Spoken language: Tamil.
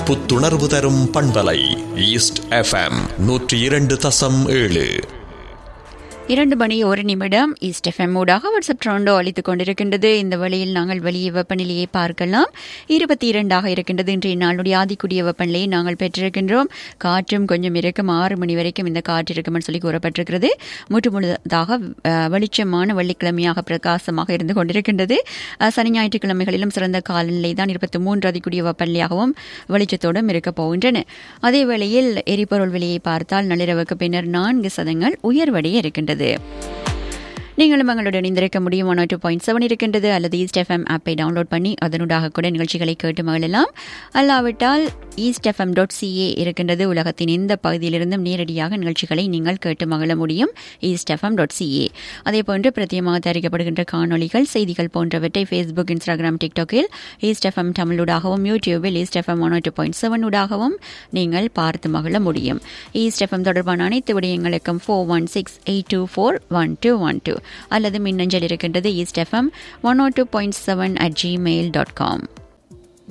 புத்துணர்வு தரும் பண்பலை ஈஸ்ட் எஃப்எம் நூற்றி இரண்டு தசம் ஏழு இரண்டு மணி ஒரு நிமிடம் ஈஸ்ட் எஃப்எம் ஊடாக வாட்ஸ்அப் ட்ரோண்டோ அளித்துக் கொண்டிருக்கின்றது இந்த வழியில் நாங்கள் வெளியே வெப்பநிலையை பார்க்கலாம் இருபத்தி இரண்டாக இருக்கின்றது இன்றைய நாளுடைய ஆதிக்குடிய வெப்பநிலையை நாங்கள் பெற்றிருக்கின்றோம் காற்றும் கொஞ்சம் இருக்கும் ஆறு மணி வரைக்கும் இந்த காற்று இருக்கும்னு சொல்லி கூறப்பட்டிருக்கிறது முற்று முழுதாக அஹ், வெளிச்சமான வெள்ளிக்கிழமையாக பிரகாசமாக இருந்து கொண்டிருக்கின்றது அஹ், சனி ஞாயிற்றுக்கிழமைகளிலும் சிறந்த காலநிலை தான் இருபத்தி மூன்று அதிகூடிய வெப்பநிலையாகவும் வெளிச்சத்தோடும் இருக்கப் போகின்றன அதே வேளையில் எரிபொருள் விலையை பார்த்தால் நள்ளிரவுக்கு பின்னர் நான்கு சதங்கள் உயர்வடைய இருக்கின்றது நீங்களும் எங்களுடன் இணைந்திருக்க முடியும் ஒன் டூ பாயிண்ட் செவன் இருக்கின்றது அல்லது ஈஸ்ட் எஃப்எம் ஆப்பை டவுன்லோட் பண்ணி அதனூடாக கூட நிகழ்ச்சிகளை கேட்டு மகிழலாம் அல்லாவிட்டால் ஈஸ்ட் எஃப்எம் டாட் சிஏ இருக்கின்றது உலகத்தின் எந்த பகுதியிலிருந்தும் நேரடியாக நிகழ்ச்சிகளை நீங்கள் கேட்டு மகிழ முடியும் ஈஸ்ட் எஃப்எம் டாட் சிஏ அதே போன்று பிரத்யேகமாக தயாரிக்கப்படுகின்ற காணொளிகள் செய்திகள் போன்றவற்றை ஃபேஸ்புக் இன்ஸ்டாகிராம் டிக்டாக்கில் ஈஸ்ட் எஃப்எம் தமிழூடாகவும் யூடியூபில் East FM one two point seven ஊடாகவும் நீங்கள் பார்த்து மகிழ முடியும் ஈஸ்ட் எஃப்எம் தொடர்பான அனைத்து விடயங்களுக்கும் four one six eight two four one two one two அல்லது மின்னஞ்சல் இருக்கின்றது East FM one O two point seven at Gmail dot com